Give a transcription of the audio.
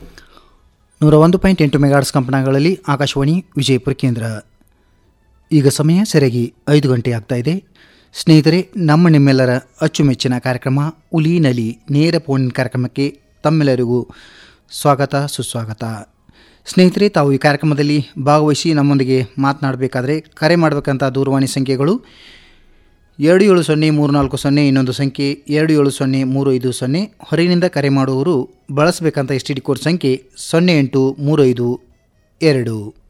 ನೂರ ಒಂದು ಪಾಯಿಂಟ್ ಎಂಟು ಮೆಗಾಟ್ಸ್ ಕಂಪನಗಳಲ್ಲಿ ಆಕಾಶವಾಣಿ ವಿಜಯಪುರ ಕೇಂದ್ರ ಈಗ ಸಮಯ ಸರಿಯಾಗಿ ಐದು ಗಂಟೆ ಆಗ್ತಾ ಇದೆ ಸ್ನೇಹಿತರೆ ನಮ್ಮ ನಿಮ್ಮೆಲ್ಲರ ಅಚ್ಚುಮೆಚ್ಚಿನ ಕಾರ್ಯಕ್ರಮ ಉಲಿ ನಲಿ ನೇರ ಫೋನ್ ಕಾರ್ಯಕ್ರಮಕ್ಕೆ ತಮ್ಮೆಲ್ಲರಿಗೂ ಸ್ವಾಗತ ಸುಸ್ವಾಗತ ಸ್ನೇಹಿತರೆ ತಾವು ಈ ಕಾರ್ಯಕ್ರಮದಲ್ಲಿ ಭಾಗವಹಿಸಿ ನಮ್ಮೊಂದಿಗೆ ಮಾತನಾಡಬೇಕಾದ್ರೆ ಕರೆ ಮಾಡಬೇಕಂತ ದೂರವಾಣಿ ಸಂಖ್ಯೆಗಳು ಎರಡು ಏಳು ಸೊನ್ನೆ ಮೂರು ನಾಲ್ಕು ಸೊನ್ನೆ ಇನ್ನೊಂದು ಸಂಖ್ಯೆ ಎರಡು ಏಳು ಸೊನ್ನೆ ಮೂರು ಐದು ಸೊನ್ನೆ ಹೊರಗಿನಿಂದ ಕರೆ ಮಾಡುವವರು ಬಳಸಬೇಕಂತ ಎಸ್ ಟಿ ಡಿ ಕೋಡ್ ಸಂಖ್ಯೆ ಸೊನ್ನೆ ಎಂಟು ಮೂರು ಐದು ಎರಡು